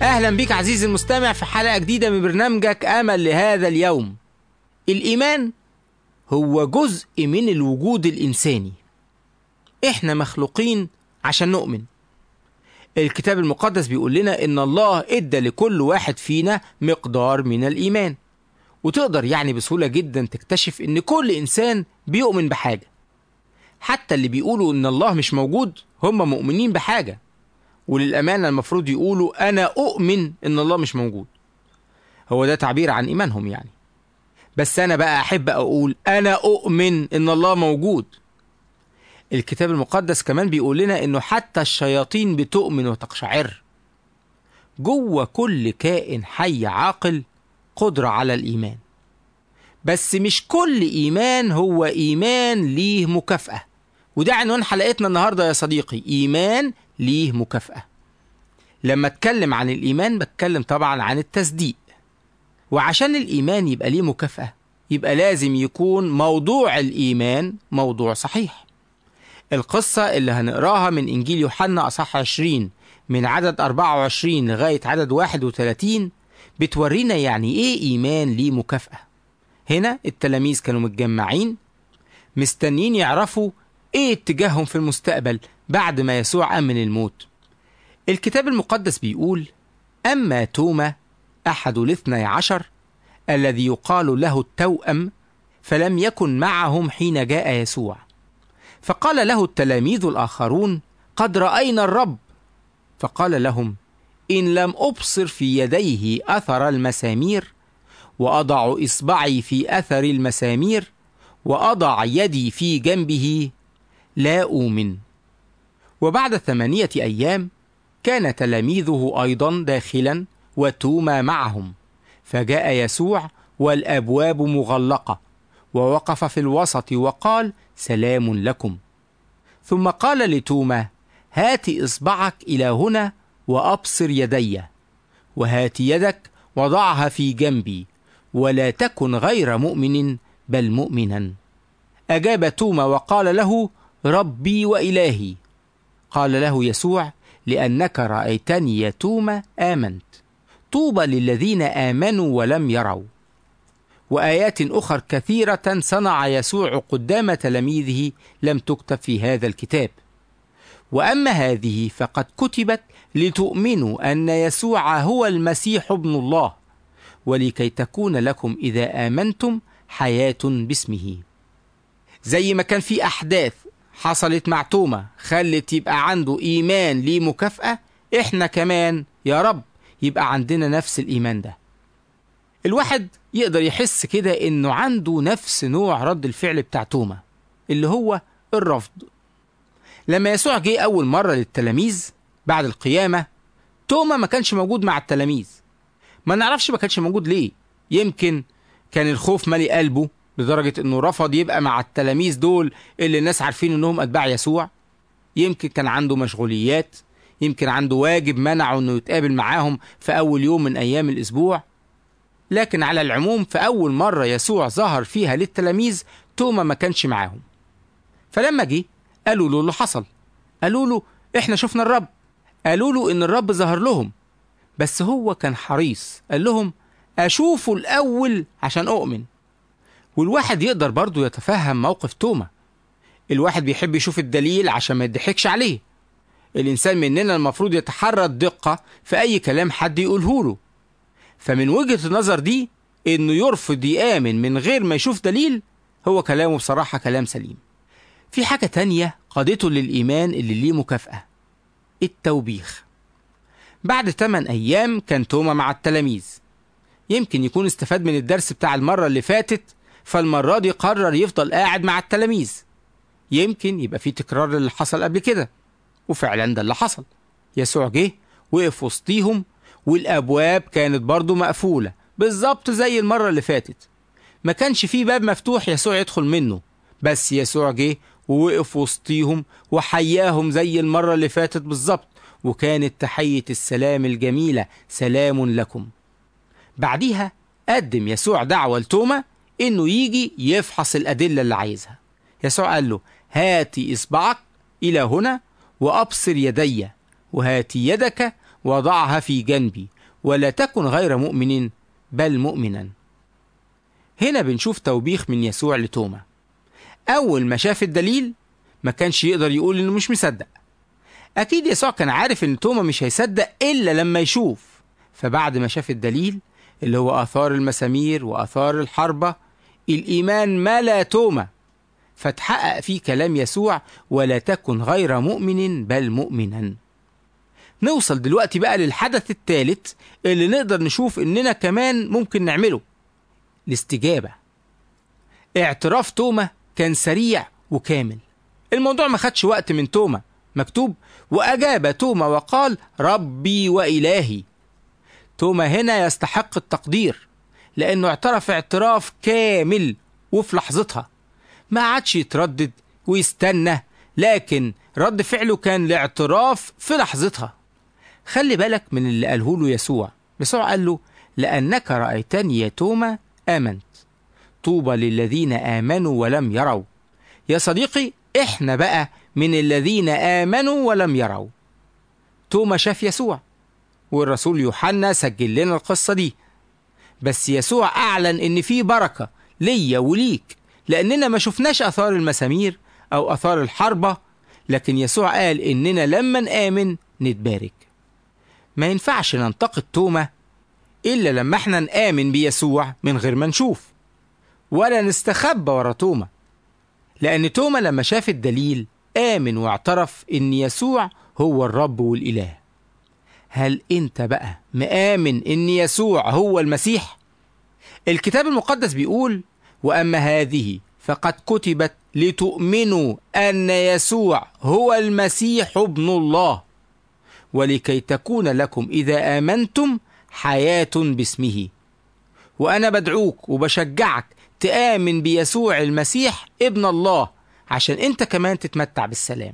أهلا بك عزيزي المستمع في حلقة جديدة من برنامجك أمل لهذا اليوم الإيمان هو جزء من الوجود الإنساني إحنا مخلوقين عشان نؤمن الكتاب المقدس بيقول لنا إن الله إدى لكل واحد فينا مقدار من الإيمان وتقدر يعني بسهولة جدا تكتشف إن كل إنسان بيؤمن بحاجة حتى اللي بيقولوا إن الله مش موجود هم مؤمنين بحاجة وللأمانة المفروض يقولوا أنا أؤمن إن الله مش موجود هو ده تعبير عن إيمانهم يعني بس أنا بقى أحب أقول أنا أؤمن إن الله موجود الكتاب المقدس كمان بيقول لنا إنه حتى الشياطين بتؤمن وتقشعر جوه كل كائن حي عاقل قدرة على الإيمان بس مش كل إيمان هو إيمان ليه مكافأة وده عنوان حلقتنا النهاردة يا صديقي إيمان ليه مكافأة لما اتكلم عن الإيمان بتكلم طبعا عن التصديق وعشان الإيمان يبقى ليه مكافأة يبقى لازم يكون موضوع الإيمان موضوع صحيح القصة اللي هنقراها من إنجيل يوحنا أصح 20 من عدد 24 لغاية عدد 31 بتورينا يعني إيه إيمان ليه مكافأة هنا التلاميذ كانوا متجمعين مستنيين يعرفوا إيه اتجاههم في المستقبل بعد ما يسوع قام من الموت الكتاب المقدس بيقول أما توما أحد الاثني عشر الذي يقال له التوأم فلم يكن معهم حين جاء يسوع فقال له التلاميذ الآخرون قد رأينا الرب فقال لهم إن لم أبصر في يديه أثر المسامير وأضع إصبعي في أثر المسامير وأضع يدي في جنبه لا أؤمن وبعد ثمانية أيام كان تلاميذه أيضا داخلا وتوما معهم فجاء يسوع والأبواب مغلقة ووقف في الوسط وقال سلام لكم ثم قال لتوما هات إصبعك إلى هنا وأبصر يدي وهات يدك وضعها في جنبي ولا تكن غير مؤمن بل مؤمنا أجاب توما وقال له ربي وإلهي قال له يسوع لأنك رأيتني يا توما آمنت طوبى للذين آمنوا ولم يروا وآيات أخر كثيرة صنع يسوع قدام تلاميذه لم تكتب في هذا الكتاب وأما هذه فقد كتبت لتؤمنوا أن يسوع هو المسيح ابن الله ولكي تكون لكم إذا آمنتم حياة باسمه زي ما كان في أحداث حصلت مع توما خلت يبقى عنده إيمان ليه مكافأة إحنا كمان يا رب يبقى عندنا نفس الإيمان ده الواحد يقدر يحس كده إنه عنده نفس نوع رد الفعل بتاع توما اللي هو الرفض لما يسوع جه أول مرة للتلاميذ بعد القيامة توما ما كانش موجود مع التلاميذ ما نعرفش ما كانش موجود ليه يمكن كان الخوف مالي قلبه لدرجة انه رفض يبقى مع التلاميذ دول اللي الناس عارفين انهم اتباع يسوع يمكن كان عنده مشغوليات يمكن عنده واجب منعه انه يتقابل معاهم في اول يوم من ايام الاسبوع لكن على العموم في اول مرة يسوع ظهر فيها للتلاميذ توما ما كانش معاهم فلما جه قالوا له اللي حصل قالوا له احنا شفنا الرب قالوا له ان الرب ظهر لهم بس هو كان حريص قال لهم اشوفه الاول عشان اؤمن والواحد يقدر برضه يتفهم موقف توما الواحد بيحب يشوف الدليل عشان ما يضحكش عليه الإنسان مننا المفروض يتحرى الدقة في أي كلام حد يقوله له فمن وجهة النظر دي إنه يرفض يآمن من غير ما يشوف دليل هو كلامه بصراحة كلام سليم في حاجة تانية قادته للإيمان اللي ليه مكافأة التوبيخ بعد 8 أيام كان توما مع التلاميذ يمكن يكون استفاد من الدرس بتاع المرة اللي فاتت فالمرة دي قرر يفضل قاعد مع التلاميذ يمكن يبقى في تكرار اللي حصل قبل كده وفعلا ده اللي حصل يسوع جه وقف وسطيهم والأبواب كانت برضه مقفولة بالظبط زي المرة اللي فاتت ما كانش في باب مفتوح يسوع يدخل منه بس يسوع جه ووقف وسطيهم وحياهم زي المرة اللي فاتت بالظبط وكانت تحية السلام الجميلة سلام لكم بعديها قدم يسوع دعوة لتوما انه يجي يفحص الادله اللي عايزها يسوع قال له هاتي اصبعك الى هنا وابصر يدي وهاتي يدك وضعها في جنبي ولا تكن غير مؤمن بل مؤمنا هنا بنشوف توبيخ من يسوع لتوما أول ما شاف الدليل ما كانش يقدر يقول إنه مش مصدق أكيد يسوع كان عارف إن توما مش هيصدق إلا لما يشوف فبعد ما شاف الدليل اللي هو آثار المسامير وآثار الحربة الإيمان ملا توما فتحقق فيه كلام يسوع ولا تكن غير مؤمن بل مؤمنا نوصل دلوقتي بقى للحدث الثالث اللي نقدر نشوف إننا كمان ممكن نعمله الاستجابة اعتراف توما كان سريع وكامل الموضوع ما خدش وقت من توما مكتوب وأجاب توما وقال ربي وإلهي توما هنا يستحق التقدير لأنه اعترف اعتراف كامل وفي لحظتها ما عادش يتردد ويستنى لكن رد فعله كان الاعتراف في لحظتها خلي بالك من اللي قاله له يسوع يسوع قال له لأنك رأيتني يا توما آمنت طوبى للذين آمنوا ولم يروا يا صديقي احنا بقى من الذين آمنوا ولم يروا توما شاف يسوع والرسول يوحنا سجل لنا القصة دي بس يسوع أعلن إن في بركة ليا وليك لأننا ما شفناش آثار المسامير أو آثار الحربة لكن يسوع قال إننا لما نآمن نتبارك ما ينفعش ننتقد توما إلا لما احنا نآمن بيسوع من غير ما نشوف ولا نستخبى ورا توما لأن توما لما شاف الدليل آمن واعترف إن يسوع هو الرب والإله هل أنت بقى مآمن إن يسوع هو المسيح؟ الكتاب المقدس بيقول وأما هذه فقد كتبت لتؤمنوا أن يسوع هو المسيح ابن الله ولكي تكون لكم إذا آمنتم حياة باسمه وأنا بدعوك وبشجعك تآمن بيسوع المسيح ابن الله عشان أنت كمان تتمتع بالسلام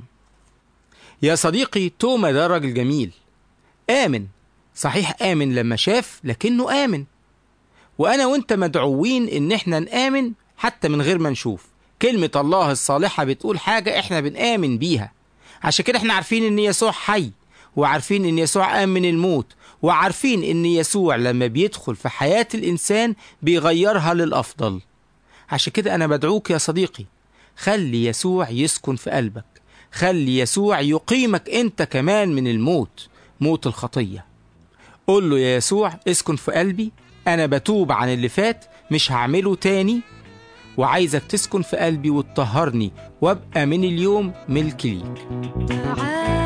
يا صديقي توما ده راجل جميل آمن صحيح آمن لما شاف لكنه آمن وأنا وأنت مدعوين إن إحنا نآمن حتى من غير ما نشوف كلمة الله الصالحة بتقول حاجة إحنا بنآمن بيها عشان كده إحنا عارفين إن يسوع حي وعارفين إن يسوع قام من الموت وعارفين إن يسوع لما بيدخل في حياة الإنسان بيغيرها للأفضل عشان كده أنا بدعوك يا صديقي خلي يسوع يسكن في قلبك خلي يسوع يقيمك أنت كمان من الموت موت الخطية قول له يا يسوع اسكن في قلبي أنا بتوب عن اللي فات مش هعمله تاني وعايزك تسكن في قلبي وتطهرني وابقى من اليوم ملك ليك تعالى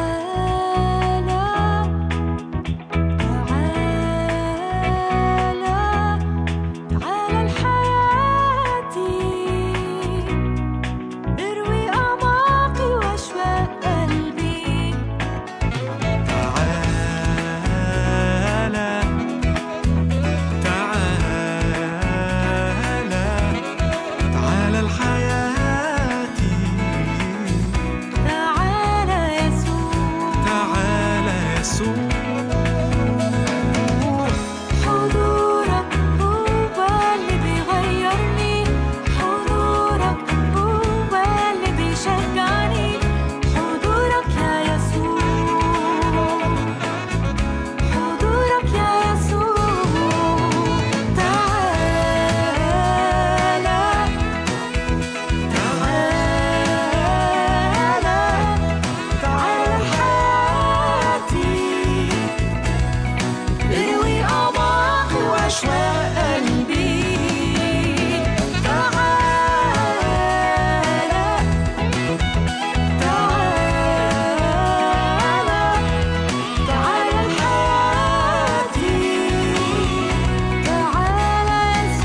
تعالى تعالى لحياتي اروي أعماقي وأشواق قلبي تعالى تعالى تعالى لحياتي تعالى يسوع تعالى يسوع حضورك هو اللي بيغيرني حضورك هو اللي بيشجعني حضورك يا يسوع حضورك يا يسوع تعالى تعالى تعالى حياتي اروي أعماقي وأشواق قلبي تعالى تعالى تعالى لحياتي تعالى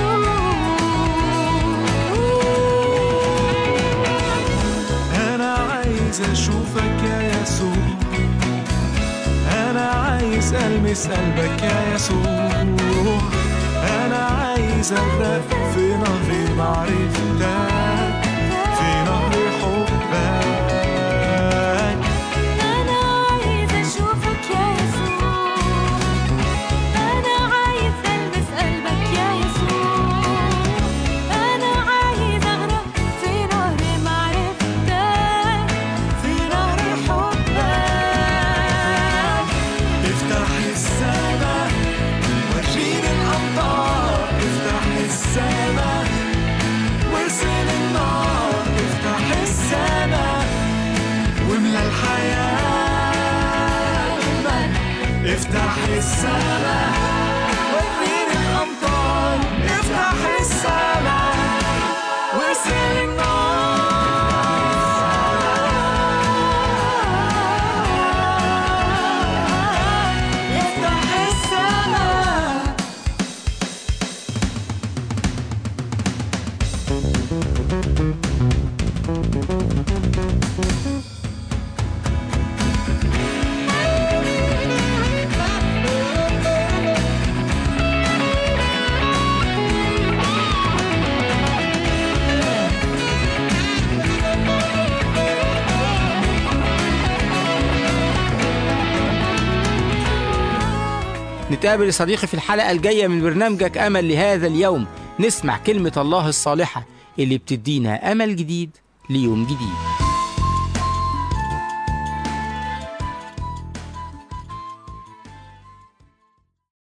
يسوع أنا عايز أشوفك يا يسوع أنا عايز ألمس قلبك يا يسوع أنا عايز أغرق في نهر معرفتك في نهر حبك أنا عايز أشوفك يا يسوع أنا عايز ألمس قلبك يا يسوع أنا عايز أغرق في نهر معرفتك في نهر حبك افتح السماء وريني الأمطار افتح السماء وارسل النار افتح السماء نتقابل يا صديقي في الحلقة الجاية من برنامجك أمل لهذا اليوم نسمع كلمة الله الصالحة اللي بتدينا أمل جديد ليوم جديد